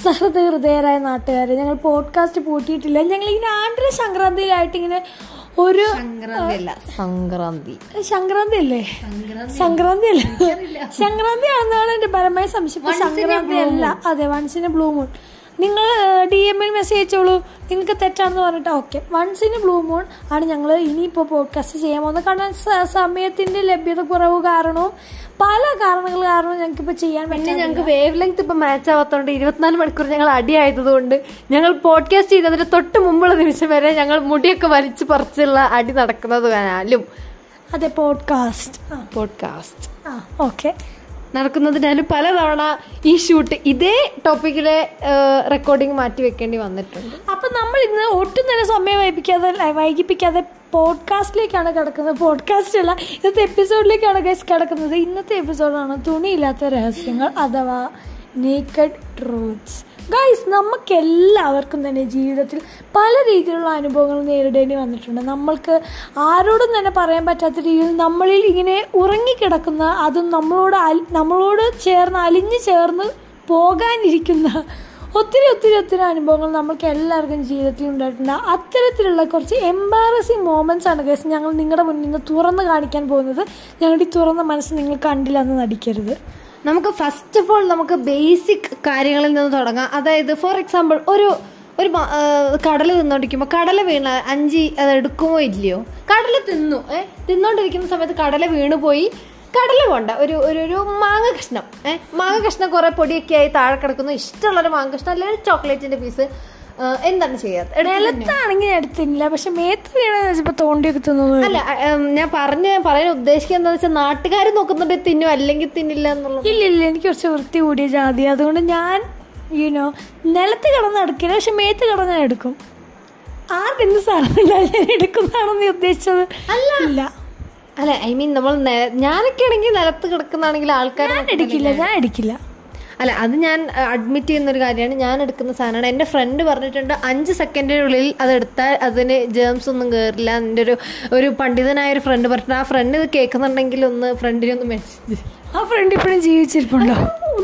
സഹൃദയഹൃദയരായ നാട്ടുകാരെ ഞങ്ങൾ പോഡ്കാസ്റ്റ് പൂട്ടിയിട്ടില്ല ഞങ്ങൾ ഇങ്ങനെ ആണ്ടര സംക്രാന്തിയിലായിട്ട് ഇങ്ങനെ ഒരു സംക്രാന്തി അല്ല സംക്രാന്തി സംക്രാന്തി അല്ലേ സംക്രാന്തി അല്ലേ സംക്രാന്തി ആണെന്നാണ് എന്റെ പരമായ സംശയം ഇപ്പൊ സംക്രാന്തി അല്ല അതെ വൺസിന് ബ്ലൂ മൂൺ നിങ്ങൾ ഡി എമ്മിൽ മെസ്സേജ് അയച്ചോളൂ നിങ്ങൾക്ക് തെറ്റാണെന്ന് പറഞ്ഞിട്ട് ഓക്കെ വൺസിന് ബ്ലൂ മൂൺ ആണ് ഞങ്ങൾ ഇനിയിപ്പോൾ പോഡ്കാസ്റ്റ് ചെയ്യാൻ പോകുന്നത് കാരണം സ- സമയത്തിന്റെ ലഭ്യത കുറവ് കാരണവും പല കാരണങ്ങൾ കാരണവും ഞങ്ങൾക്കിപ്പോൾ ചെയ്യാൻ പിന്നെ പറ്റില്ല ഞങ്ങൾക്ക് വേവ് ലെങ്ത് ഇപ്പൊ മാച്ച് ആവാത്തോണ്ട് ഇരുപത്തിനാല് മണിക്കൂർ ഞങ്ങൾ അടിയായതുകൊണ്ട് ഞങ്ങൾ പോഡ്കാസ്റ്റ് ചെയ്തതിന് തൊട്ട് മുമ്പുള്ള നിമിഷം വരെ ഞങ്ങൾ മുടിയൊക്കെ വലിച്ചു പറിച്ചുള്ള അടി നടക്കുന്നത് കാണാലും അതെ പോഡ്കാസ്റ്റ് ആ പോഡ്കാസ്റ്റ് ആ ഓക്കെ നടക്കുന്നതിനാലും പലതവണ ഈ ഷൂട്ട് ഇതേ ടോപ്പിക്കിലെ റെക്കോർഡിംഗ് മാറ്റി വെക്കേണ്ടി വന്നിട്ടുണ്ട് അപ്പൊ നമ്മൾ ഇന്ന് ഒട്ടും തന്നെ സമയം വൈകിപ്പിക്കാതെ അല്ല, വൈകിപ്പിക്കാതെ പോഡ്കാസ്റ്റിലേക്കാണ് കിടക്കുന്നത് പോഡ്കാസ്റ്റ് അല്ല ഇന്നത്തെ എപ്പിസോഡിലേക്കാണ് ഗൈസ് കിടക്കുന്നത് ഇന്നത്തെ എപ്പിസോഡാണ് തുണിയില്ലാത്ത രഹസ്യങ്ങൾ അഥവാ നേക്കഡ് ട്രൂത്ത്സ് ഗൈസ് നമുക്ക് എല്ലാവർക്കും തന്നെ ജീവിതത്തിൽ പല രീതിയിലുള്ള അനുഭവങ്ങൾ നേരിടേണ്ടി വന്നിട്ടുണ്ട് നമ്മൾക്ക് ആരോടും തന്നെ പറയാൻ പറ്റാത്ത രീതിയിൽ നമ്മളിൽ ഇങ്ങനെ ഉറങ്ങിക്കിടക്കുന്ന അതും നമ്മളോട് അൽ- നമ്മളോട് ചേർന്ന് അലിഞ്ഞു ചേർന്ന് പോകാനിരിക്കുന്ന ഒത്തിരി ഒത്തിരി ഒത്തിരി അനുഭവങ്ങൾ നമുക്ക് എല്ലാവർക്കും ജീവിതത്തിൽ ഉണ്ടായിട്ടുണ്ട് അത്തരത്തിലുള്ള കുറച്ച് എംബാറസിങ് മോമെന്റ്സ് ആണ് കേസ് ഞങ്ങൾ നിങ്ങളുടെ മുന്നിൽ നിന്ന് തുറന്ന് കാണിക്കാൻ പോകുന്നത് ഞങ്ങളുടെ ഈ തുറന്ന മനസ്സ് നിങ്ങൾ കണ്ടില്ല എന്ന് നടിക്കരുത് നമുക്ക് ഫസ്റ്റ് ഓഫ് ഓൾ നമുക്ക് ബേസിക് കാര്യങ്ങളിൽ നിന്ന് തുടങ്ങാം അതായത് ഫോർ എക്സാമ്പിൾ ഒരു ഒരു കടല തിന്നോണ്ടിരിക്കുമ്പോൾ കടല വീണ അഞ്ചി അത് എടുക്കുമോ ഇല്ലയോ കടല തിന്നു ഏ തിന്നോണ്ടിരിക്കുന്ന സമയത്ത് കടല വീണു പോയി കടല പോണ്ട ഒരു ഒരു ഒരു മാങ്ങ കഷ്ണം ഏ മാങ്ങ കഷ്ണം കുറെ പൊടിയൊക്കെ ആയി താഴെ കിടക്കുന്നു ഇഷ്ടമുള്ളൊരു മാങ്ങ കഷ്ണം അല്ലെങ്കിൽ ചോക്ലേറ്റിന്റെ പീസ് എന്താണ് ചെയ്യാറ് നിലത്താണെങ്കിൽ ഞാൻ എടുത്തില്ല പക്ഷെ മേത്ത് വീണെന്ന് വെച്ചപ്പോ തോണ്ടിയൊക്കെ തിന്നു അല്ല ഉം, ഞാൻ പറഞ്ഞ പറയാൻ ഉദ്ദേശിക്കുന്നത് എന്താ വെച്ചാൽ നാട്ടുകാർ നോക്കുന്നുണ്ട് തിന്നും അല്ലെങ്കിൽ തിന്നില്ല എന്നുള്ളത് ഇല്ല ഇല്ല എനിക്ക് കുറച്ച് വൃത്തി കൂടിയ ജാതി അതുകൊണ്ട് ഞാൻ യുനോ നിലത്ത് കിടന്ന് എടുക്കില്ല പക്ഷെ മേത്ത് കിടന്ന് ഞാൻ എടുക്കും ആർക്കെന്ത് സാധനമില്ല ഞാൻ എടുക്കുന്നതാണോ നീ ഉദ്ദേശിച്ചത് ഇല്ല അല്ല ഐ മീൻ നമ്മൾ നെ- ഞാനൊക്കെ ആണെങ്കിൽ നിലത്ത് കിടക്കുന്നതാണെങ്കിൽ ആൾക്കാർ ഞാൻ എടുക്കില്ല ഞാൻ എടുക്കില്ല അല്ല അത് ഞാൻ അഡ്മിറ്റ് ചെയ്യുന്ന ഒരു കാര്യമാണ് ഞാൻ എടുക്കുന്ന സാധനമാണ് എൻ്റെ ഫ്രണ്ട് പറഞ്ഞിട്ടുണ്ട് അഞ്ച് സെക്കൻഡിനുള്ളിൽ അത് എടുത്താൽ അതിന് ജേംസ് ഒന്നും കയറില്ല എൻ്റെ ഒരു ഒരു പണ്ഡിതനായ ഒരു ഫ്രണ്ട് പറഞ്ഞിട്ടുണ്ട് ആ ഫ്രണ്ട് ഇത് കേൾക്കുന്നുണ്ടെങ്കിൽ ഒന്ന് ഫ്രണ്ടിനെ ഒന്ന് മെസ്സേജ് ആ ഫ്രണ്ട് ഇപ്പോഴും ജീവിച്ചിരിപ്പുണ്ടോ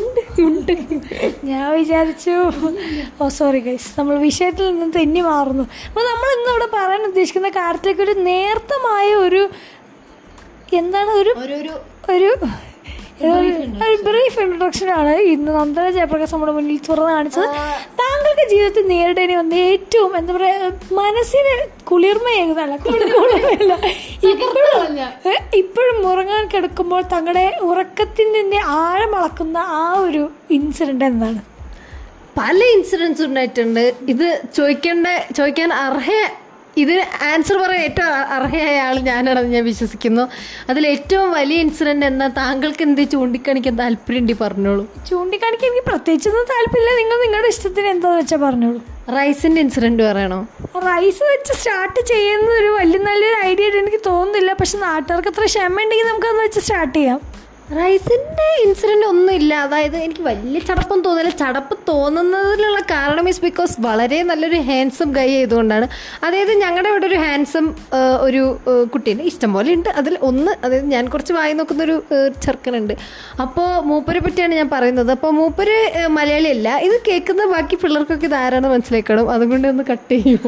ഉണ്ട് ഞാൻ വിചാരിച്ചു ഓ സോറി ഗൈസ് നമ്മൾ വിഷയത്തിൽ നിന്ന് തെന്നി മാറുന്നു അപ്പോൾ നമ്മൾ ഇന്ന് ഇവിടെ പറയാൻ ഉദ്ദേശിക്കുന്ന കാര്യത്തിലേക്ക് ഒരു നേർത്തമായ ഒരു എന്താണ് ഒരു ഒരു ഒരു ഒരു ബ്രീഫ് ഇൻട്രൊഡക്ഷൻ ആണ് ഇന്ന് നന്ദന ജയപ്രകാശ് നമ്മുടെ മുന്നിൽ തുറന്നു കാണിച്ചത് താങ്കൾക്ക് ജീവിതത്തിൽ നേരിടേണ്ടി വന്ന ഏറ്റവും എന്താ പറയാ മനസ്സിന് കുളിർമയേകുന്നല്ല കുളിർമയല്ല ഇപ്പോഴും ഏ, ഇപ്പോഴും ഉറങ്ങാൻ കിടക്കുമ്പോൾ തങ്ങളുടെ ഉറക്കത്തിന്റെ ആഴം അളക്കുന്ന ആ ഒരു ഇൻസിഡന്റ് എന്താണ് പല ഇൻസിഡൻസ് ഉണ്ടായിട്ടുണ്ട് ഇത് ചോദിക്കേണ്ട ചോദിക്കാൻ അർഹ ഇതിന് ആൻസർ പറയാൻ ഏറ്റവും അ- അർഹയായ ആൾ ഞാനാണെന്ന് ഞാൻ വിശ്വസിക്കുന്നു അതിൽ ഏറ്റവും വലിയ ഇൻസിഡന്റ് എന്നാ താങ്കൾക്ക് എന്ത് ചൂണ്ടിക്കാണിക്കാൻ താല്പര്യമുണ്ട് പറഞ്ഞോളൂ ചൂണ്ടിക്കാണിക്കാൻ എനിക്ക് പ്രത്യേകിച്ചൊന്നും താല്പര്യമില്ല നിങ്ങൾ നിങ്ങളുടെ ഇഷ്ടത്തിന് എന്താന്ന് വെച്ചാൽ പറഞ്ഞോളൂ റൈസിന്റെ ഇൻസിഡന്റ് പറയണോ റൈസ് വെച്ച് സ്റ്റാർട്ട് ചെയ്യുന്ന ഒരു വലിയ നല്ലൊരു ഐഡിയ ആയിട്ട് എനിക്ക് തോന്നുന്നില്ല പക്ഷെ നാട്ടുകാർക്ക് അത്ര ക്ഷമ ഉണ്ടെങ്കിൽ നമുക്ക് അത് വെച്ച് സ്റ്റാർട്ട് ചെയ്യാം റൈസിന്റെ ഇൻസിഡന്റ് ഒന്നുമില്ല അതായത് എനിക്ക് വലിയ ചടപ്പം തോന്നില്ല ചടപ്പ് തോന്നുന്നതിനുള്ള കാരണം ഈസ് ബിക്കോസ് വളരെ നല്ലൊരു ഹാൻസം ഗൈ ആയതുകൊണ്ടാണ് അതായത് ഞങ്ങളുടെ ഇവിടെ ഒരു ഹാൻസം ഒരു ഏഹ്, കുട്ടീനെ ഇഷ്ടം പോലെ ഉണ്ട് അതിൽ ഒന്ന് അതായത് ഞാൻ കുറച്ച് വായി നോക്കുന്ന ഒരു ഏഹ്, ചെറുക്കനുണ്ട് അപ്പോൾ മൂപ്പരെ പറ്റിയാണ് ഞാൻ പറയുന്നത് അപ്പോൾ മൂപ്പര് ഏഹ്, മലയാളിയല്ല ഇത് കേൾക്കുന്ന ബാക്കി പിള്ളേർക്കൊക്കെ ഇത് ആരാണ് മനസ്സിലാക്കണം അതുകൊണ്ട് ഒന്ന് കട്ട് ചെയ്യൂ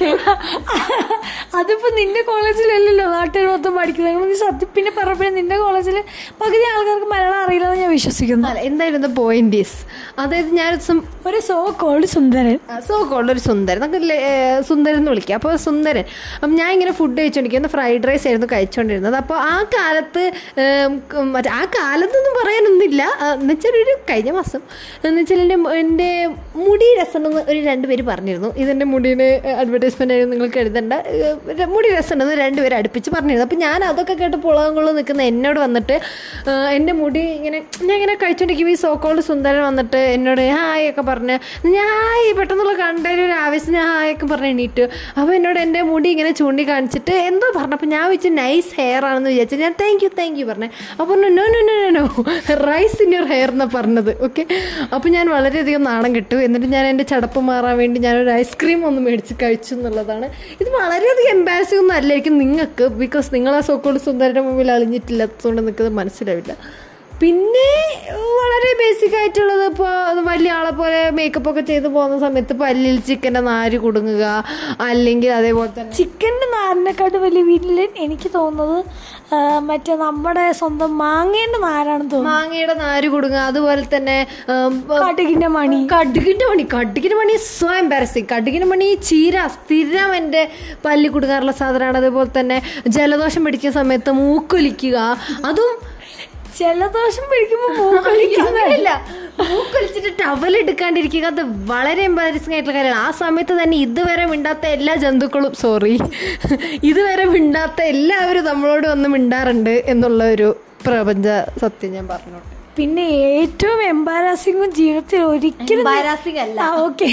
അതിപ്പോ നിന്റെ കോളേജിലല്ലല്ലോ നാട്ടുകാർ മൊത്തം പഠിക്കുന്നത് നിങ്ങൾ നീ സത്യം പിന്നെ പറഞ്ഞപ്പോഴേ നിന്റെ കോളേജിൽ പകുതി ആൾക്കാർക്ക് മലയാളം അറിയില്ലെന്ന് ഞാൻ വിശ്വസിക്കുന്നു അല്ല എന്തായിരുന്നു പോയിന്റ് ഈസ് അതായത് ഞാൻ ഒരു ദിവസം ഒരു സോ കോൾഡ് സുന്ദരൻ സോ കോൾഡ് ഒരു സുന്ദരൻ നമുക്ക് ലെ- ഏ, സുന്ദരൻ എന്ന് വിളിക്കാം അപ്പോൾ സുന്ദരൻ അപ്പം ഞാൻ ഇങ്ങനെ ഫുഡ് കഴിച്ചുകൊണ്ടിരിക്കുന്നത് ഫ്രൈഡ് റൈസ് ആയിരുന്നു കഴിച്ചുകൊണ്ടിരുന്നത് അപ്പോൾ ആ കാലത്ത് ഏം, ക- മറ്റേ ആ കാലത്തൊന്നും പറയാനൊന്നുമില്ല എന്നുവെച്ചാൽ ഒരു കഴിഞ്ഞ മാസം എന്നുവെച്ചാൽ എൻ്റെ എൻ്റെ മുടി രസമുണ്ടെന്ന് ഒരു രണ്ട് പേര് പറഞ്ഞിരുന്നു ഇതെൻ്റെ മുടീന് അഡ്വർടൈസ്മെൻ്റ് ആയിരുന്നു നിങ്ങൾക്ക് എഴുതേണ്ട ഏ, മുടി രസമുണ്ടെന്ന് രണ്ടുപേര് അടുപ്പിച്ച് പറഞ്ഞിരുന്നു അപ്പോൾ ഞാൻ അതൊക്കെ കേട്ട് പുളകങ്കൊള്ളു നിൽക്കുന്ന എന്നോട് വന്നിട്ട് ഏ, എൻ്റെ മുടി ഇങ്ങനെ ഞാൻ ഇങ്ങനെ കഴിച്ചുകൊണ്ടിരിക്കുമ്പോൾ ഈ സോക്കോൾഡ് സുന്ദരൻ വന്നിട്ട് എന്നോട് ഹായ് ഒക്കെ പറഞ്ഞ് ഞാൻ ഹായ് പെട്ടെന്നുള്ള കണ്ടൊരു ഒരു ആവശ്യം ഞാൻ ഹായ് ഒക്കെ പറഞ്ഞ് എണീറ്റു അപ്പോൾ എന്നോട് എൻ്റെ മുടി ഇങ്ങനെ ചൂണ്ടി കാണിച്ചിട്ട് എന്തോ പറഞ്ഞപ്പോൾ ഞാൻ വെച്ച് നൈസ് ഹെയർ ആണെന്ന് വിചാരിച്ചു ഞാൻ താങ്ക് യു താങ്ക് യു പറഞ്ഞു അപ്പോൾ no no no no no rice in your hair എന്നാണ് പറഞ്ഞത് ഓക്കെ അപ്പോൾ ഞാൻ വളരെയധികം നാണം കിട്ടു എന്നിട്ട് ഞാൻ എൻ്റെ ചടപ്പ് മാറാൻ വേണ്ടി ഞാനൊരു ഐസ്ക്രീം ഒന്ന് മേടിച്ച് കഴിച്ചു എന്നുള്ളതാണ് ഇത് വളരെയധികം എംബാസിംഗ് ഒന്നും അല്ലായിരിക്കും നിങ്ങൾക്ക് ബിക്കോസ് നിങ്ങൾ ആ സോക്കോട് സുന്ദരൻ്റെ മുമ്പിൽ അളിഞ്ഞിട്ടില്ലാത്തതുകൊണ്ട് നിങ്ങൾക്ക് ഇത് മനസ്സിലാവില്ല പിന്നെ വളരെ ബേസിക് ആയിട്ടുള്ളത് ഇപ്പോൾ വലിയ ആളെ പോലെ മേക്കപ്പ് ഒക്കെ ചെയ്ത് പോകുന്ന സമയത്ത് പല്ലിൽ ചിക്കൻ്റെ നാര് കുടുങ്ങുക അല്ലെങ്കിൽ അതേപോലെ തന്നെ ചിക്കൻ്റെ നാരിനെക്കാട്ട് വലിയ വില്ലൻ എനിക്ക് തോന്നുന്നത് ആ, മറ്റേ നമ്മുടെ സ്വന്തം മാങ്ങേൻ്റെ നാരാണെന്ന് തോന്നുന്നു മാങ്ങയുടെ നാര് കുടുങ്ങുക അതുപോലെ തന്നെ ഉം, കടുകിൻ്റെ മണി കടുകിന്റെ മണി കടുകിന്റെ മണി സോ എംബാരസിങ് കടുകിന്റെ മണി ചീര സ്ഥിരം എൻ്റെ പല്ലി കുടുങ്ങാറുള്ള സാധനമാണ് അതുപോലെ തന്നെ ജലദോഷം പിടിക്കുന്ന സമയത്ത് മൂക്കൊലിക്കുക അതും ജലദോഷം പിടിക്കുമ്പോൾ മൂക്കൊലിക്കുന്ന അങ്ങനെയല്ല മൂക്കൊലിച്ചിട്ട് ടവൽ എടുക്കാണ്ടിരിക്കുക അത് വളരെ എംബാരസിങ് ആയിട്ടുള്ള കാര്യമാണ് ആ സമയത്ത് തന്നെ ഇതുവരെ മിണ്ടാത്ത എല്ലാ ജന്തുക്കളും സോറി ഇതുവരെ മിണ്ടാത്ത എല്ലാവരും നമ്മളോട് വന്ന് മിണ്ടാറുണ്ട് എന്നുള്ള ഒരു പ്രപഞ്ച സത്യം ഞാൻ പറഞ്ഞോട്ടെ പിന്നെ ഏറ്റവും എംബാരാസിങ്ങും ജീവിതത്തിൽ ഒരിക്കലും Embarrassing അല്ല. ഓക്കെ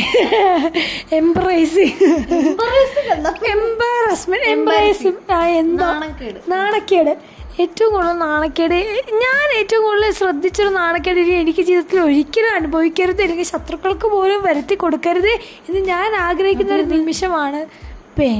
എംബ്രൈസിങ് എംബാരസ്മെന്റ് എംബ്രൈസിങ് എന്താ നാണക്കേട്. നാണക്കേട് ഏറ്റവും കൂടുതൽ നാണക്കേട് ഞാൻ ഏറ്റവും കൂടുതൽ ശ്രദ്ധിച്ചൊരു നാണക്കേട് ഇനി എനിക്ക് ജീവിതത്തിൽ ഒരിക്കലും അനുഭവിക്കരുത് അല്ലെങ്കിൽ ശത്രുക്കൾക്ക് പോലും വരുത്തി കൊടുക്കരുത് എന്ന് ഞാൻ ആഗ്രഹിക്കുന്ന ഒരു നിമിഷമാണ് പെയിൻ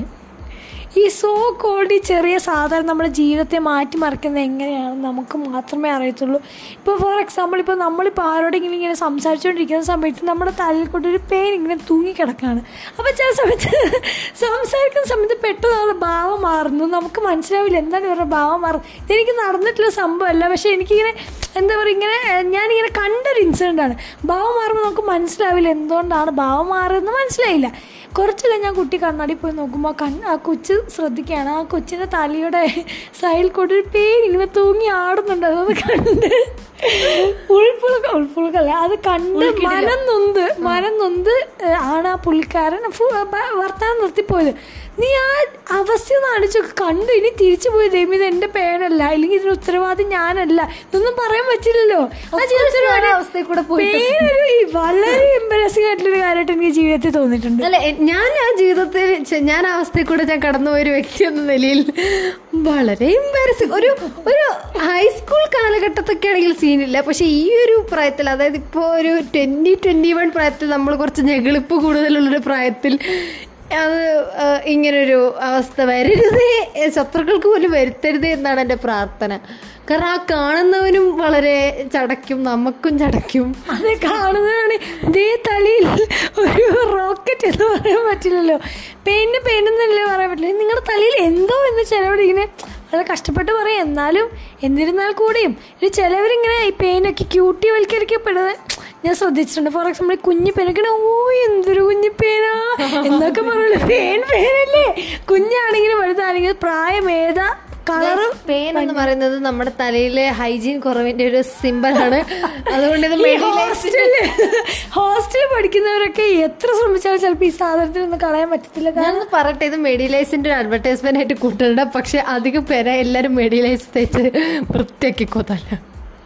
ഈ സോ കോൾഡ് ഈ ചെറിയ സാധനം നമ്മുടെ ജീവിതത്തെ മാറ്റിമറിക്കുന്നത് എങ്ങനെയാണെന്ന് നമുക്ക് മാത്രമേ അറിയത്തുള്ളൂ ഇപ്പോൾ ഫോർ എക്സാമ്പിൾ ഇപ്പോൾ നമ്മളിപ്പോൾ ആരോടെങ്കിലും ഇങ്ങനെ സംസാരിച്ചുകൊണ്ടിരിക്കുന്ന സമയത്ത് നമ്മുടെ തലയിൽ കൊണ്ട് ഒരു പെയിൻ ഇങ്ങനെ തൂങ്ങിക്കിടക്കുകയാണ് അപ്പോൾ ചില സമയത്ത് സംസാരിക്കുന്ന സമയത്ത് പെട്ടെന്ന് അവരുടെ ഭാവം മാറുന്നു നമുക്ക് മനസ്സിലാവില്ല എന്താണ് ഇവരുടെ ഭാവം മാറുന്നത് ഇതെനിക്ക് നടന്നിട്ടുള്ള സംഭവമല്ല പക്ഷേ എനിക്കിങ്ങനെ എന്താ പറയുക ഇങ്ങനെ ഏഹ്, ഞാനിങ്ങനെ കണ്ടൊരു ഇൻസിഡൻ്റ് ആണ് ഭാവം മാറുമ്പോൾ നമുക്ക് മനസ്സിലാവില്ല എന്തുകൊണ്ടാണ് ഭാവം മാറുന്നത് മനസ്സിലായില്ല കുറച്ച് കഴിഞ്ഞ് ആ കുട്ടി കണ്ണാടി പോയി നോക്കുമ്പോൾ കൺ ആ കൊച്ച് ശ്രദ്ധിക്കുകയാണ് ആ കൊച്ചിൻ്റെ തലയുടെ സൈഡിൽ കൂടെ ഒരു പേര് ഇങ്ങനെ തൂങ്ങി ആടുന്നുണ്ട് അത് കണ്ട് ഉൾപ്പുളുക്ക ഉൾപ്പുളുക്കല്ല അത് കണ്ട് മനം നൊന്ത് മനം നൊന്ത് ഏഹ്, ആണ് ആ പുള്ളിക്കാരൻ ഫു- ബ- വർത്താനം നിർത്തിപ്പോയത് നീ ആ അവസ്ഥ ഒന്ന് അടിച്ചൊക്കെ കണ്ടു ഇനി തിരിച്ചു പോയി ദൈവം ഇത് എൻ്റെ പേനല്ല അല്ലെങ്കിൽ ഇതിന് ഉത്തരവാദി ഞാനല്ല ഇതൊന്നും പറയാൻ പറ്റില്ലല്ലോ ആ ജീവിതത്തിൽ ഒരു അവസ്ഥയിൽ കൂടെ പോയി പേരൊരു ഈ വളരെ എംബരസിംഗ് ആയിട്ടുള്ളൊരു കാര്യമായിട്ട് എനിക്ക് ജീവിതത്തിൽ തോന്നിയിട്ടുണ്ട് അല്ല എ- ഞാൻ ആ ജീവിതത്തിൽ ചെ- ഞാൻ ആ അവസ്ഥയിൽ കൂടെ ഞാൻ കടന്നുപോയ ഒരു വ്യക്തി എന്ന നിലയിൽ വളരെ എംബാരസിങ് ഒരു ഒരു ഹൈസ്കൂൾ കാലഘട്ടത്തൊക്കെ ആണെങ്കിൽ സീനില്ല പക്ഷെ ഈ ഒരു പ്രായത്തിൽ അതായത് ഇപ്പോൾ ഒരു ട്വൻറ്റി ട്വൻറ്റി വൺ പ്രായത്തിൽ നമ്മൾ കുറച്ച് ഞെളിപ്പ് കൂടുതലുള്ളൊരു പ്രായത്തിൽ അത് ആ, ഇങ്ങനൊരു അവസ്ഥ വരരുതേ ഏ, ശത്രുക്കൾക്ക് പോലും വരുത്തരുതേ എന്നാണ് എൻ്റെ പ്രാർത്ഥന കാരണം ആ കാണുന്നവനും വളരെ ചടയ്ക്കും നമുക്കും ചടയ്ക്കും അത് കാണുന്നതാണ് ദേ തലയിൽ ഒരു റോക്കറ്റ് എന്ന് പറയാൻ പറ്റില്ലല്ലോ പെയിന് പെയിനെന്നല്ലേ പറയാൻ പറ്റില്ല നിങ്ങളുടെ തലയിൽ എന്തോ എന്ന് ചിലവർ ഇങ്ങനെ വളരെ കഷ്ടപ്പെട്ട് പറയും എന്നാലും എന്നിരുന്നാൽ കൂടിയും ഇത് ചിലവരിങ്ങനെ ഈ പെയിനൊക്കെ ക്യൂട്ടി വൽക്കരിക്കപ്പെടുന്നത് ഞാൻ ശ്രദ്ധിച്ചിട്ടുണ്ട് ഫോർ എക്സാമ്പിൾ കുഞ്ഞു പേനൊക്കെ ഓ എന്തൊരു കുഞ്ഞു പേനാ എന്നൊക്കെ പറയുള്ളൂ പേൻ പേനല്ലേ കുഞ്ഞാണെങ്കിലും വലുതാണെങ്കിലും പ്രായം ഏതാ കളറും പെയിൻ എന്ന് പറയുന്നത് നമ്മുടെ തലയിലെ ഹൈജീൻ കുറവിന്റെ ഒരു സിമ്പലാണ് അതുകൊണ്ട് ഇത് മെഡിലൈസ് ഹോസ്റ്റലില് ഹോസ്റ്റലിൽ പഠിക്കുന്നവരൊക്കെ എത്ര ശ്രമിച്ചാലും ചിലപ്പോൾ ഈ സാധനത്തിനൊന്നും കളയാൻ പറ്റത്തില്ല കാരണം ഞാനൊന്ന് പറയട്ടെ ഇത് മെഡിലൈസിന്റെ ഒരു അഡ്വർടൈസ്മെന്റ് ആയിട്ട് കൂട്ടണ്ട പക്ഷെ അധികം പേരെ എല്ലാരും മെഡിലൈസ് തേച്ച് വൃത്തിയാക്കിക്കോതല്ല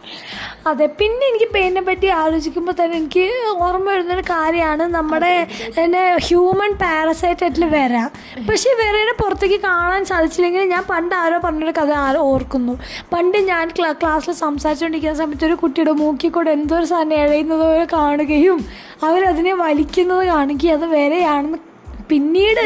അതെ പിന്നെ എനിക്ക് പെയിനെ പറ്റി ആലോചിക്കുമ്പോൾ തന്നെ എനിക്ക് ഓർമ്മ വരുന്നൊരു കാര്യമാണ് നമ്മുടെ പിന്നെ ഹ്യൂമൻ പാരസൈറ്റ് ആയിട്ട് വര പക്ഷേ വരേനെ പുറത്തേക്ക് കാണാൻ സാധിച്ചില്ലെങ്കിൽ ഞാൻ പണ്ട് ആരോ പറഞ്ഞൊരു കഥ ആരോ ഓർക്കുന്നു പണ്ട് ഞാൻ ക്ലാ ക്ലാസ്സിൽ സംസാരിച്ചുകൊണ്ടിരിക്കുന്ന സമയത്ത് ഒരു കുട്ടിയുടെ മൂക്കിൽ കൂടെ എന്തോ ഒരു സാധനം ഇഴയുന്നത് പോലെ കാണുകയും അവരതിനെ വലിക്കുന്നത് കാണുകയും അത് വരെയാണെന്ന് പിന്നീട്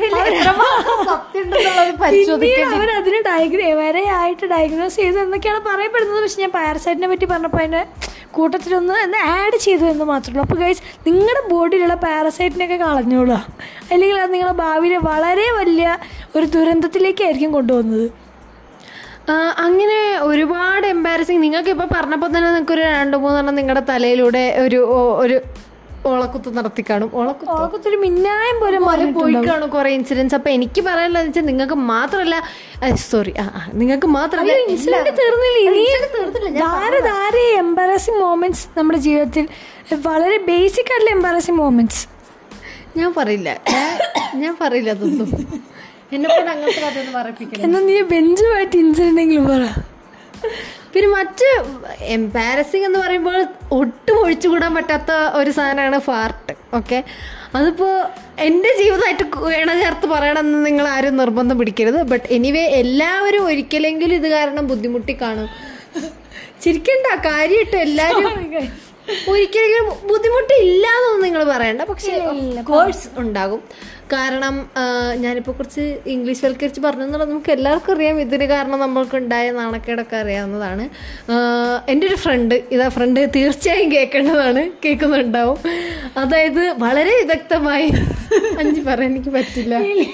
പിന്നീട് അവർ അതിന് ഡയഗ്ര വരെയായിട്ട് ഡയഗ്നോസ് ചെയ്തു എന്നൊക്കെയാണ് പറയപ്പെടുന്നത് പക്ഷെ ഞാൻ പാരസൈറ്റിനെ പറ്റി പറഞ്ഞപ്പോൾ അതിൻ്റെ കൂട്ടത്തിലൊന്ന് എന്ന് ആഡ് ചെയ്തു എന്ന് മാത്രമേ ഉള്ളൂ അപ്പോൾ ഗൈസ് നിങ്ങളുടെ ബോഡിയിലുള്ള പാരസൈറ്റിനെയൊക്കെ കളഞ്ഞോളുക അല്ലെങ്കിൽ അത് നിങ്ങളുടെ ഭാവിയിലെ വളരെ വലിയ ഒരു ദുരന്തത്തിലേക്കായിരിക്കും കൊണ്ടുപോകുന്നത് അങ്ങനെ ഒരുപാട് എംബാരസിങ് നിങ്ങൾക്ക് ഇപ്പൊ പറഞ്ഞപ്പോൾ തന്നെ നിങ്ങൾക്ക് ഒരു രണ്ട് മൂന്നെണ്ണം നിങ്ങളുടെ തലയിലൂടെ ഒരു ഓ- ഒരു ഓളക്കുത്ത് നടത്തി കാണും ഓളക്കുത്ത് ഓർക്കത്തൊരു മിന്നായം പോലെ പോലെ പോയി കാണും കുറെ ഇൻസിഡൻസ് അപ്പൊ എനിക്ക് പറയാനുള്ളത് വെച്ചാൽ നിങ്ങൾക്ക് മാത്രമല്ല സോറി നിങ്ങൾക്ക് മാത്രമല്ല ഇൻസിഡന്റ് തീർന്നില്ല ഇനി ധാരെ ധാരെ എംബാരസിങ് മോമെന്റ്സ് നമ്മുടെ ജീവിതത്തിൽ വളരെ ബേസിക് ആയിട്ടുള്ള എംബാരസിങ് മോമെന്റ്സ് ഞാൻ പറയില്ല ഞാൻ- ഞാൻ പറയില്ല അതൊന്നും എന്നെ കൊണ്ട് അങ്ങനത്തെ കഥയൊന്നും പറയിപ്പിക്കില്ല എന്നാൽ നീ ബെഞ്ചുമായിട്ട് ഇൻസിഡന്റ് എങ്കിലും പറ പിന്നെ മറ്റ് എംപാരസിങ് എന്ന് പറയുമ്പോൾ ഒട്ടും ഒഴിച്ചുകൂടാൻ പറ്റാത്ത ഒരു സാധനമാണ് ഫാർട്ട് ഓക്കെ അതിപ്പോൾ എൻ്റെ ജീവിതമായിട്ട് ഇണ ചേർത്ത് പറയണമെന്ന് നിങ്ങൾ ആരും നിർബന്ധം പിടിക്കരുത് ബട്ട് എനിവേ എല്ലാവരും ഒരിക്കലെങ്കിലും ഇത് കാരണം ബുദ്ധിമുട്ടി കാണും ചിരിക്കണ്ട കാര്യമായിട്ട് എല്ലാവരും ഒരിക്കലും ബുദ്ധിമുട്ടില്ല എന്നൊന്നും നിങ്ങൾ പറയണ്ട പക്ഷെ കോഴ്സ് ഉണ്ടാകും കാരണം ആ, ഞാനിപ്പോൾ കുറച്ച് ഇംഗ്ലീഷ് വൽക്കരിച്ച് പറഞ്ഞു എന്നുള്ളത് നമുക്ക് എല്ലാവർക്കും അറിയാം ഇതിന് കാരണം നമ്മൾക്ക് ഉണ്ടായ നാണക്കേടൊക്കെ അറിയാവുന്നതാണ് ആ, എൻ്റെ ഒരു ഫ്രണ്ട് ഇതാ ഫ്രണ്ട് തീർച്ചയായും കേൾക്കേണ്ടതാണ് കേൾക്കുന്നുണ്ടാവും അതായത് വളരെ വിദഗ്ധമായി അഞ്ച് പറയാൻ എനിക്ക് പറ്റില്ല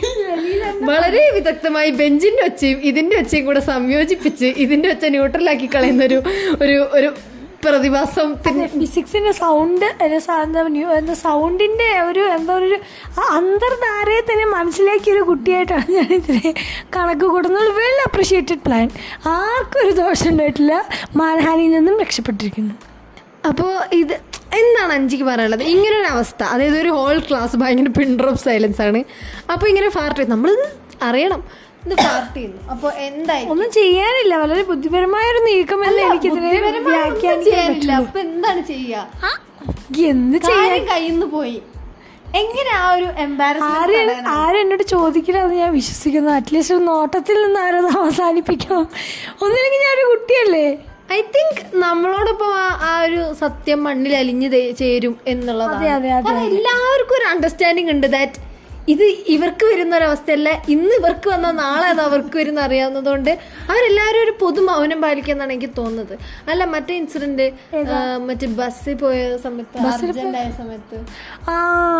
വളരെ വിദഗ്ധമായി ബെഞ്ചിന്റെ ഒച്ചയും ഇതിന്റെ ഒച്ചയും കൂടെ സംയോജിപ്പിച്ച് ഇതിന്റെ ഒച്ച ന്യൂട്രലാക്കി കളയുന്ന ഒരു ഒരു ഒരു പ്രതിഭാസം ഫിസിക്സിന്റെ സൗണ്ട് എന്താ സൗണ്ടിന്റെ ഒരു എന്താ ഒരു ആ അന്തർധാരയെ തന്നെ മനസ്സിലാക്കിയ ഒരു കുട്ടിയായിട്ടാണ് ഞാൻ ഇതിനെ കണക്ക് കൂടുന്നത് വെൽ അപ്രിഷിയേറ്റഡ് പ്ലാൻ ആർക്കും ഒരു ദോഷം ഉണ്ടായിട്ടില്ല മാനഹാനിയിൽ നിന്നും രക്ഷപ്പെട്ടിരിക്കുന്നു അപ്പോൾ ഇത് എന്താണ് അഞ്ചിക്ക് പറയാനുള്ളത് ഇങ്ങനെ ഒരു അവസ്ഥ അതായത് ഒരു ഹോൾ ക്ലാസ് ഭയങ്കര പിൻഡർ ഓഫ് സൈലൻസ് ആണ് അപ്പോൾ ഇങ്ങനെ ഫാർട്ട് ചെയ്യും നമ്മളിത് അറിയണം ഇത് ഫാർട്ട് ചെയ്യുന്നു അപ്പോൾ എന്തായി ഒന്നും ചെയ്യാനില്ല വളരെ ബുദ്ധിപരമായ ഒരു നീക്കമെന്ന് എനിക്കിതിനെ വ്യാഖ്യാനിക്കാൻ ചെയ്യാനില്ല അപ്പൊ എന്താണ് ചെയ്യുക ആ, എന്ത് ചെയ്യാൻ കാര്യം കയ്യിൽ നിന്ന് പോയി എങ്ങനെ ആ ഒരു ആരും എംബാരസ്മെന്റ് ആരും എന്നോട് ചോദിക്കില്ലെന്ന് ഞാൻ വിശ്വസിക്കുന്നു അറ്റ്ലീസ്റ്റ് ഒരു നോട്ടത്തിൽ നിന്ന് ആരത് അവസാനിപ്പിക്കണം ഒന്നില്ലെങ്കിൽ ഞാനൊരു കുട്ടിയല്ലേ ഐ തിങ്ക് നമ്മളോടൊപ്പം ആ- ആ ഒരു സത്യം മണ്ണിൽ അലിഞ്ഞു ദേ- ചേരും എന്നുള്ളതാണ് അതെ, അതെ, അതെ, കാരണം എല്ലാവർക്കും ഒരു അണ്ടർസ്റ്റാൻഡിങ് ഉണ്ട് ദാറ്റ് ഇത് ഇവർക്ക് വരുന്ന ഒരു അവസ്ഥയല്ല ഇന്ന് ഇവർക്ക് വന്ന നാളെ അത് അവർക്ക് വരുന്ന അറിയാവുന്നതുകൊണ്ട് അവരെല്ലാവരും ഒരു പൊതു മൗനം പാലിക്കുമെന്നാണ് എനിക്ക് തോന്നുന്നത് അല്ല മറ്റേ ഇൻസിഡന്റ് മറ്റേ ബസ്സിൽ പോയ സമയത്ത് അർജന്റ് ആയ സമയത്ത് ആ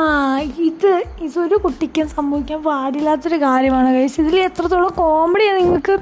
ഇത് ഇതൊരു കുട്ടിക്കും സംഭവിക്കാൻ പാടില്ലാത്തൊരു കാര്യമാണ് കഴിച്ച് ഇതിൽ എത്രത്തോളം കോമഡിയാണ് നിങ്ങൾക്ക്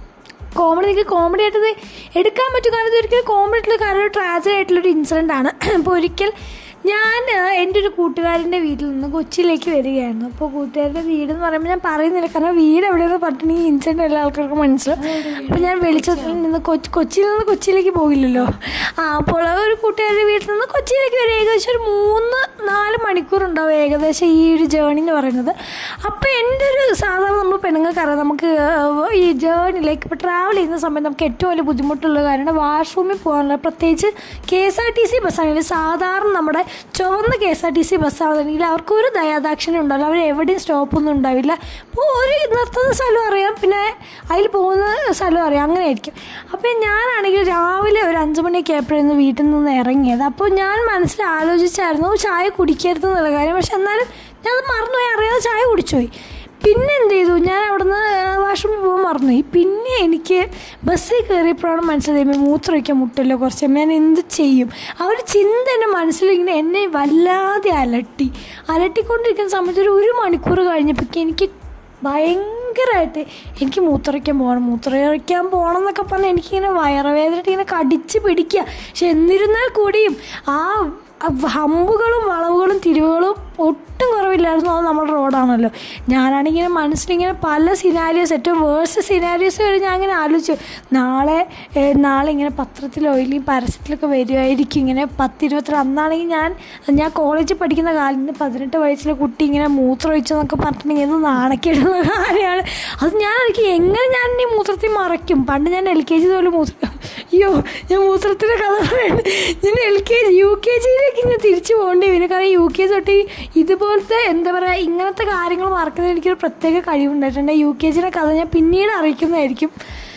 കോമഡി നിങ്ങൾക്ക് കോമഡി ആയിട്ട് ഇത് എടുക്കാൻ പറ്റും കാരണം ഇത് ഒരിക്കലും കോമഡി ആയിട്ടുള്ള കാര്യം ഒരു ട്രാജഡി ആയിട്ടുള്ളൊരു ഇൻസിഡൻ്റ് ആണ് അപ്പോൾ ഒരിക്കൽ ഞാൻ ആ, എൻ്റെ ഒരു കൂട്ടുകാരൻ്റെ വീട്ടിൽ നിന്ന് കൊച്ചിയിലേക്ക് വരികയായിരുന്നു അപ്പോൾ കൂട്ടുകാരുടെ വീട് എന്ന് പറയുമ്പോൾ ഞാൻ പറയുന്നില്ല കാരണം വീട് എവിടെയെന്ന് പറഞ്ഞിട്ടുണ്ടെങ്കിൽ ഇൻസിഡൻ്റ് എല്ലാ ആൾക്കാർക്കും മനസ്സിലാവും അപ്പോൾ ഞാൻ വെളിച്ചത്തിൽ നിന്ന് കൊച്ചി കൊച്ചിയിൽ നിന്ന് കൊച്ചിയിലേക്ക് പോകില്ലല്ലോ ആ അപ്പോൾ ഒരു കൂട്ടുകാരുടെ വീട്ടിൽ നിന്ന് കൊച്ചിയിലേക്ക് വരെ ഏകദേശം ഒരു മൂന്ന് നാല് മണിക്കൂർ ഉണ്ടാവും ഏകദേശം ഈ ഒരു ജേണി എന്ന് പറയുന്നത് അപ്പോൾ എൻ്റെ ഒരു സാധാരണ നമ്മൾ പെണ്ണുങ്ങൾക്കറിയാം നമുക്ക് ഏഹ്, ഈ ജേണിലേക്ക് ഇപ്പോൾ ട്രാവൽ ചെയ്യുന്ന സമയത്ത് നമുക്ക് ഏറ്റവും വലിയ ബുദ്ധിമുട്ടുള്ള കാര്യമാണ് വാഷ്റൂമിൽ പോകാനുള്ള പ്രത്യേകിച്ച് K S R T C ബസ്സാണെങ്കിൽ സാധാരണ നമ്മുടെ ചുവന്ന K S R T C ബസ്സാണെന്നുണ്ടെങ്കിൽ അവർക്ക് ഒരു ദയാദാക്ഷിണ്യം ഉണ്ടാവില്ല അവർ എവിടെയും സ്റ്റോപ്പൊന്നും ഉണ്ടാവില്ല അപ്പോൾ ഒരു നിർത്തുന്ന സ്ഥലം അറിയാം പിന്നെ അതിൽ പോകുന്ന സ്ഥലം അറിയാം അങ്ങനെ ആയിരിക്കും അപ്പോൾ ഞാനാണെങ്കിൽ രാവിലെ ഒരു അഞ്ച് മണിയൊക്കെ ആയപ്പോഴായിരുന്നു വീട്ടിൽ നിന്ന് ഇറങ്ങിയത് അപ്പോൾ ഞാൻ മനസ്സിൽ ആലോചിച്ചായിരുന്നു ചായ കുടിക്കരുത് എന്നുള്ള കാര്യം പക്ഷെ എന്നാലും ഞാൻ അത് മറന്നുപോയി അറിയാതെ ചായ കുടിച്ചുപോയി പിന്നെ എന്ത് ചെയ്തു ഞാൻ അവിടുന്ന് വാഷ്റൂമിൽ പോകാൻ മറന്നുപോയി പിന്നെ എനിക്ക് ബസ്സിൽ കയറിയപ്പോഴാണ് മനസ്സിലായത് മൂത്രമൊഴിക്കാൻ മുട്ടല്ലോ കുറച്ച് ഞാൻ എന്ത് ചെയ്യും ആ ഒരു ചിന്ത എൻ്റെ മനസ്സിലിങ്ങനെ എന്നെ വല്ലാതെ അലട്ടി അലട്ടിക്കൊണ്ടിരിക്കുന്ന സമയത്ത് ഒരു ഒരു മണിക്കൂർ കഴിഞ്ഞപ്പോഴേക്കും എനിക്ക് ഭയങ്കരമായിട്ട് എനിക്ക് മൂത്രമൊഴിക്കാൻ പോകണം മൂത്രമൊഴിക്കാൻ പോകണം എന്നൊക്കെ പറഞ്ഞാൽ എനിക്കിങ്ങനെ വയറുവേദനയായിട്ട് ഇങ്ങനെ കടിച്ച് പിടിക്കുക പക്ഷെ എന്നിരുന്നാൽ കൂടിയും ആ ആ ഹമ്പുകളും വളവുകളും തിരിവുകളും ഒട്ടും കുറവില്ലായിരുന്നു അത് നമ്മുടെ റോഡാണല്ലോ ഞാനാണിങ്ങനെ മനസ്സിലിങ്ങനെ പല സിനാരിയോസ് ഏറ്റവും വേഴ്സ് സിനാരിയോസ് വരെ ഞാൻ ഇങ്ങനെ ആലോചിച്ചു നാളെ ഏഹ്, നാളെ ഇങ്ങനെ പത്രത്തിലോ ഇല്ലെങ്കിൽ പരസ്യത്തിലൊക്കെ വരുമായിരിക്കും ഇങ്ങനെ പത്തിരുപത്തി അന്നാണെങ്കിൽ ഞാൻ ഞാൻ കോളേജിൽ പഠിക്കുന്ന കാലത്ത് നിന്ന് പതിനെട്ട് വയസ്സിലെ കുട്ടി ഇങ്ങനെ മൂത്രമൊഴിച്ചെന്നൊക്കെ പറഞ്ഞിട്ടുണ്ടെങ്കിൽ ഇത് നാണക്കേടുള്ള കാര്യമാണ് അത് ഞാൻ എനിക്ക് എങ്ങനെ ഞാൻ ഈ മൂത്രത്തിൽ മറയ്ക്കും പണ്ട് ഞാൻ എൽ കെ ജി പോലെ മൂത്രം അയ്യോ ഞാൻ മൂത്രത്തിൻ്റെ കഥ പറയുന്നത് ഞാൻ L K G U K ജിയിലേക്ക് ഇങ്ങനെ തിരിച്ചു പോകേണ്ടി വരും കാരണം യു കെ ജി തൊട്ട് ഈ ഇതുപോലത്തെ എന്താ പറയുക ഇങ്ങനത്തെ കാര്യങ്ങൾ മറക്കുന്നതിന് എനിക്കൊരു പ്രത്യേക കഴിവുണ്ടായിട്ടുണ്ട് യു കെ ജിയുടെ കഥ ഞാൻ പിന്നീട് അറിയിക്കുന്നതായിരിക്കും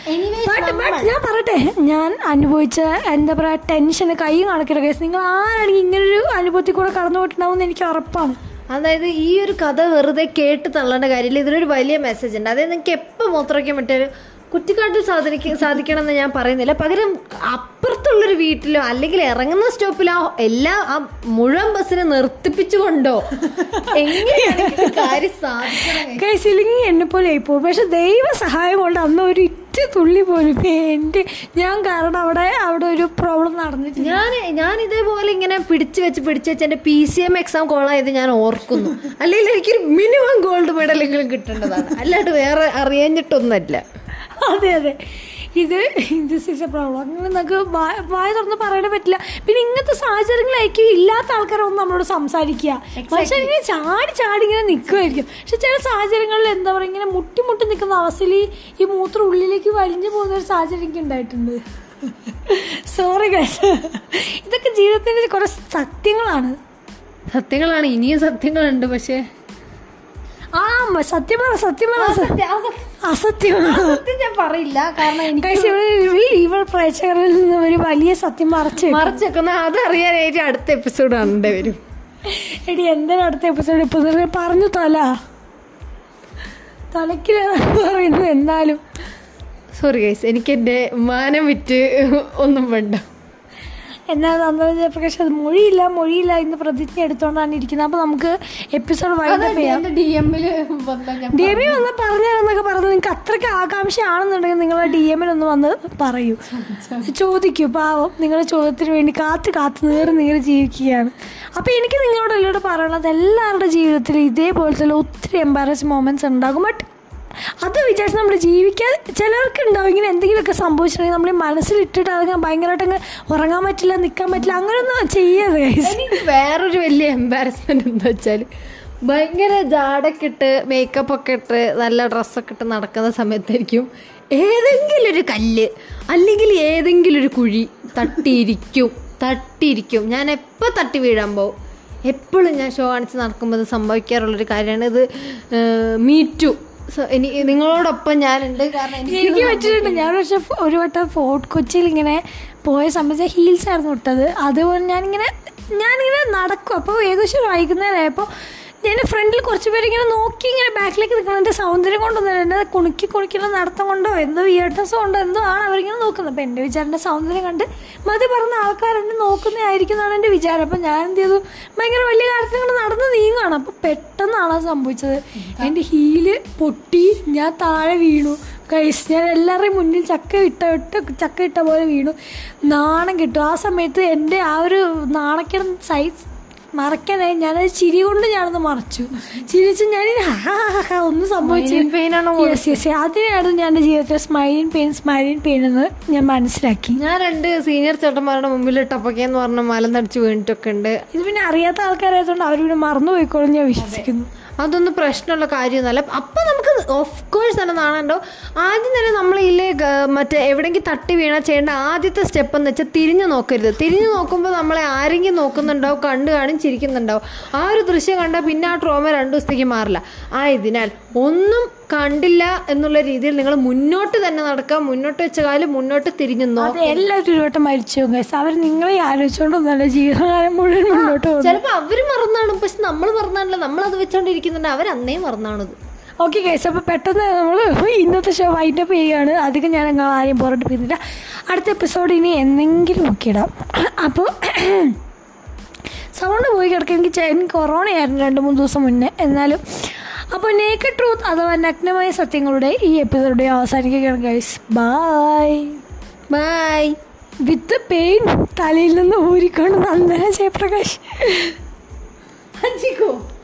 But- but ഞാൻ പറയട്ടെ ഞാൻ അനുഭവിച്ച എന്താ പറയുക ടെൻഷൻ കൈ കണക്കില്ല കേസ് നിങ്ങൾ ആരാണെങ്കിൽ ഇങ്ങനൊരു അനുഭവത്തിൽ കൂടെ കടന്നു പോയിട്ടുണ്ടാവും എന്ന് എനിക്ക് ഉറപ്പാണ് അതായത് ഈ ഒരു കഥ വെറുതെ കേട്ട് തള്ളേണ്ട കാര്യമില്ല ഇതിനൊരു വലിയ മെസ്സേജ് ഉണ്ട് അതായത് നിങ്ങൾക്ക് എപ്പോൾ മൂത്രമൊഴിക്കാൻ പറ്റിയാലും കുറ്റിക്കാട്ടിൽ സാധിക്ക സാധിക്കണം എന്ന് ഞാൻ പറയുന്നില്ല പകരം അപ്പുറത്തുള്ളൊരു വീട്ടിലോ അല്ലെങ്കിൽ ഇറങ്ങുന്ന സ്റ്റോപ്പിലോ എല്ലാ ആ മുഴുവൻ ബസ്സിനെ നിർത്തിപ്പിച്ചുകൊണ്ടോ എങ്ങനെയാണ് കാര്യം സാധിക്കണം ഗൈസ് ഇല്ലെങ്കിൽ എന്നെ പോലെ ആയിപ്പോകും പക്ഷെ ദൈവ സഹായം കൊണ്ട് അന്ന് ഒരു ഇറ്റ തുള്ളി പോലും എൻ്റെ ഞാൻ കാരണം അവിടെ അവിടെ ഒരു പ്രോബ്ലം നടന്നിട്ടില്ല ഞാൻ ഞാൻ ഇതേപോലെ ഇങ്ങനെ പിടിച്ചു വെച്ച് പിടിച്ചു വെച്ച് എൻ്റെ പി സി എം എക്സാം കോളായത് ഞാൻ ഓർക്കുന്നു അല്ലെങ്കിൽ എനിക്കൊരു മിനിമം ഗോൾഡ് മെഡലെങ്കിലും കിട്ടേണ്ടതാണ് അല്ലാണ്ട് വേറെ അറിയാഞ്ഞിട്ടൊന്നുമല്ല അതെ അതെ ഇത് ദിസ് ഈസ് എ പ്രോബ്ലം അങ്ങനെ നമുക്ക് വായ വായ തുറന്ന് പറയാൻ പറ്റില്ല പിന്നെ ഇങ്ങനത്തെ സാഹചര്യങ്ങളായിരിക്കും ഇല്ലാത്ത ആൾക്കാരൊന്നും നമ്മളോട് സംസാരിക്കുക പക്ഷെ ഇങ്ങനെ ചാടി ചാടി ഇങ്ങനെ നിൽക്കുമായിരിക്കും പക്ഷെ ചില സാഹചര്യങ്ങളിൽ എന്താ പറയുക ഇങ്ങനെ മുട്ടി മുട്ടി നിൽക്കുന്ന അവസ്ഥയിൽ ഈ- ഈ മൂത്രം ഉള്ളിലേക്ക് വലിഞ്ഞു പോകുന്ന ഒരു സാഹചര്യം എനിക്ക് ഉണ്ടായിട്ടുണ്ട് സോറി ഗൈസ് ഇതൊക്കെ ജീവിതത്തിൻ്റെ കുറേ സത്യങ്ങളാണ് സത്യങ്ങളാണ് ഇനിയും സത്യങ്ങളുണ്ട് പക്ഷേ ആ മ- സത്യം പറ സത്യം പറ അസത്യം സത്യം ഞാൻ പറയില്ല കാരണം എനിക്ക് Guys, ഇവൾ ഇവൾ പ്രേക്ഷകരിൽ നിന്ന് ഒരു വലിയ സത്യം മറച്ചു വെക്കും. മറിച്ചേക്കുന്ന അതറിയാനായിട്ട് അടുത്ത എപ്പിസോഡ് കാണേണ്ടി വരും എടി എന്തിനാ അടുത്ത എപ്പിസോഡ് ഇപ്പൊ ഇത് പറഞ്ഞു തല തലക്കില് പറയുന്നത് എന്നാലും സോറി ഗൈസ് എനിക്ക് എൻ്റെ മാനം വിറ്റ് ഒന്നും വേണ്ട എന്നാൽ നന്ദന ജയപ്രകാശ് അത് മൊഴിയില്ല മൊഴിയില്ല എന്ന് പ്രതിജ്ഞ എടുത്തോണ്ടാണ് ഇരിക്കുന്നത് അപ്പൊ നമുക്ക് എപ്പിസോഡ് വൈകിട്ട് ചെയ്യാം ഡി എമ്മില് ഞാൻ ഡി എമ്മിൽ വന്ന് പറഞ്ഞതെന്നൊക്കെ പറഞ്ഞത് നിങ്ങൾക്ക് അത്രയ്ക്ക് ആകാംക്ഷയാണെന്നുണ്ടെങ്കിൽ നിങ്ങൾ ഡി എമ്മിൽ ഒന്ന് വന്ന് പറയൂ ചോദിക്കൂ പാവം നിങ്ങളുടെ ചോദ്യത്തിന് വേണ്ടി കാത്ത് കാത്ത് നീറി നീറി ജീവിക്കുകയാണ് അപ്പോൾ എനിക്ക് നിങ്ങളോട് എല്ലാവരോട് പറയണത് എല്ലാവരുടെ ജീവിതത്തിൽ ഇതേപോലത്തെ ഒത്തിരി എംബാരസ് മൊമെന്റ്സ് ഉണ്ടാകും ബട്ട് അത് വിചാരിച്ച് നമ്മൾ ജീവിക്കാൻ ചിലർക്ക് ഉണ്ടാവും ഇങ്ങനെ എന്തെങ്കിലുമൊക്കെ സംഭവിച്ചിട്ടുണ്ടെങ്കിൽ നമ്മൾ മനസ്സിലിട്ടിട്ട് അതങ്ങ് ഭയങ്കരമായിട്ട് അങ്ങ് ഉറങ്ങാൻ പറ്റില്ല നിൽക്കാൻ പറ്റില്ല അങ്ങനെയൊന്നും ചെയ്യരുത് guys. എനിക്ക് വേറൊരു വലിയ എംബാരസ്മെന്റ് എന്താ വെച്ചാൽ ഭയങ്കര ജാടൊക്കെ ഇട്ട് മേക്കപ്പ് ഒക്കെ ഇട്ട് നല്ല ഡ്രസ്സൊക്കെ ഇട്ട് നടക്കുന്ന സമയത്തായിരിക്കും ഏതെങ്കിലും ഒരു കല്ല് അല്ലെങ്കിൽ ഏതെങ്കിലും ഒരു കുഴി തട്ടിയിരിക്കും തട്ടിയിരിക്കും ഞാൻ എപ്പോൾ തട്ടി വീഴാൻ പോവും എപ്പോഴും ഞാൻ ഷോ കാണിച്ച് നടക്കുമ്പോൾ ഇത് സംഭവിക്കാറുള്ളൊരു കാര്യമാണ് ഇത് മീറ്റു ഇനി നിങ്ങളോടൊപ്പം ഞാനുണ്ട് കാരണം എനിക്ക് എനിക്ക് പറ്റിയിട്ടുണ്ട് ഞാൻ പക്ഷെ ഒരു വട്ടം ഫോർട്ട് കൊച്ചിയിൽ ഇങ്ങനെ പോയ സമയത്ത് ഹീൽസ് ആയിരുന്നു ഇട്ടത് അതുപോലെ ഞാനിങ്ങനെ ഞാനിങ്ങനെ നടക്കും അപ്പോൾ ഏകദേശം ഒരു വൈകുന്നേരമായപ്പോൾ എൻ്റെ ഫ്രണ്ടിൽ കുറച്ച് പേര് ഇങ്ങനെ നോക്കി ഇങ്ങനെ ബാക്കിലേക്ക് നിൽക്കണം എൻ്റെ സൗന്ദര്യം കൊണ്ടൊന്നും എൻ്റെ കുണുക്കി കുണിക്കുന്ന നടത്തം കൊണ്ടോ എന്തോ വിയേർട്ട്നസ് കൊണ്ടോ എന്തോ ആണ് അവരിങ്ങനെ നോക്കുന്നത് അപ്പോൾ എൻ്റെ വിചാരം എൻ്റെ സൗന്ദര്യം കണ്ട് മതി പറഞ്ഞ ആൾക്കാർ എന്നെ നോക്കുന്നതായിരിക്കും എന്നാണ് എൻ്റെ വിചാരം അപ്പോൾ ഞാൻ എന്ത് ചെയ്തു ഭയങ്കര വലിയ കാര്യത്തിൽ ഇങ്ങനെ നടന്ന് നീങ്ങുകയാണ് അപ്പോൾ പെട്ടെന്നാണ് അത് സംഭവിച്ചത് എൻ്റെ ഹീല് പൊട്ടി ഞാൻ താഴെ വീണു കൈസ് ഞാൻ എല്ലാവരുടെയും മുന്നിൽ ചക്ക ഇട്ട ഇട്ട് ചക്ക ഇട്ട പോലെ വീണു നാണം കിട്ടും ആ സമയത്ത് എൻ്റെ ആ ഒരു നാണക്കിടം സൈസ് മറക്കാനായി ഞാനത് ചിരി കൊണ്ട് ഞാനത് മറച്ചു ചിരിച്ച് ഞാൻ ഒന്നും സംഭവിച്ചു പെയിൻ ആണോ യെസ് യെസ് അതിനായിരുന്നു ഞാൻ എൻ്റെ ജീവിതത്തിൽ സ്മൈലിൻ പെയിൻ സ്മൈലിൻ പെയിൻ എന്ന് ഞാൻ മനസ്സിലാക്കി ഞാൻ രണ്ട് സീനിയർ ചേട്ടന്മാരുടെ മുമ്പിൽ ടപ്പക്കേന്ന് പറഞ്ഞ മലന്നടിച്ച് വീണിട്ടൊക്കെ ഉണ്ട് ഇത് പിന്നെ അറിയാത്ത ആൾക്കാരായതുകൊണ്ട് അവർ പിന്നെ മറന്നു പോയിക്കോളും ഞാൻ വിശ്വസിക്കുന്നു അതൊന്നും പ്രശ്നമുള്ള കാര്യമൊന്നുമല്ല അപ്പം നമുക്ക് ഓഫ് കോഴ്സ് തന്നെ നാണുണ്ടോ ആദ്യം തന്നെ നമ്മൾ ഇതിലെ മറ്റേ എവിടെയെങ്കിലും തട്ടി വീണ ചെയ്യേണ്ട ആദ്യത്തെ സ്റ്റെപ്പ് എന്ന് വെച്ചാൽ തിരിഞ്ഞു നോക്കരുത് തിരിഞ്ഞു നോക്കുമ്പോൾ നമ്മളെ ആരെങ്കിലും നോക്കുന്നുണ്ടാവും കണ്ടു കാണും ചിരിക്കുന്നുണ്ടാവും ആ ഒരു ദൃശ്യം കണ്ടാൽ പിന്നെ ആ ട്രോമ രണ്ടു ദിവസത്തേക്ക് മാറില്ല ആയതിനാൽ ഒന്നും കണ്ടില്ല എന്നുള്ള രീതിയിൽ നിങ്ങൾ മുന്നോട്ട് തന്നെ നടക്കുക മുന്നോട്ട് വെച്ച കാലം മുന്നോട്ട് തിരിഞ്ഞു അത് നോക്കുക എല്ലാവരും ഒരു വട്ടം മരിച്ചു ഗൈസ് അവർ നിങ്ങളെ ആലോചിച്ചുകൊണ്ടൊന്നല്ല ജീവിതകാലം മുഴുവൻ മുന്നോട്ട് പോകും ചിലപ്പോൾ അവർ മറന്നാണ് പക്ഷെ നമ്മൾ മറന്നാണല്ലോ നമ്മൾ അത് വെച്ചോണ്ടിരിക്കുന്നുണ്ട് അവർ അന്നേ മറന്നാണത് ഓക്കെ ഗൈസ് അപ്പോൾ പെട്ടെന്ന് നമ്മൾ ഇന്നത്തെ ഷോ വൈൻഡ് അപ്പ് ചെയ്യുകയാണ് അധികം ഞാൻ നിങ്ങൾ ആരെയും പുറത്ത് പോയിരുന്നില്ല അടുത്ത എപ്പിസോഡ് ഇനി എന്തെങ്കിലും നോക്കിയിടാം അപ്പോൾ സൗണ്ട് പോയി കിടക്കുക എനിക്ക് ചെ- എനിക്ക് കൊറോണയായിരുന്നു രണ്ട് മൂന്ന് ദിവസം മുന്നേ എന്നാലും അപ്പോൾ നേക്കഡ് ട്രൂത്ത് അഥവാ നഗ്നമായ സത്യങ്ങളുടെ ഈ എപ്പിസോഡ് അവസാനിക്കുകയാണ് guys bye bye with pain തലയിൽ നിന്ന് ഊരിക്കൊണ്ട് നന്ദന ജയപ്രകാശ് അഞ്ചിക്കോ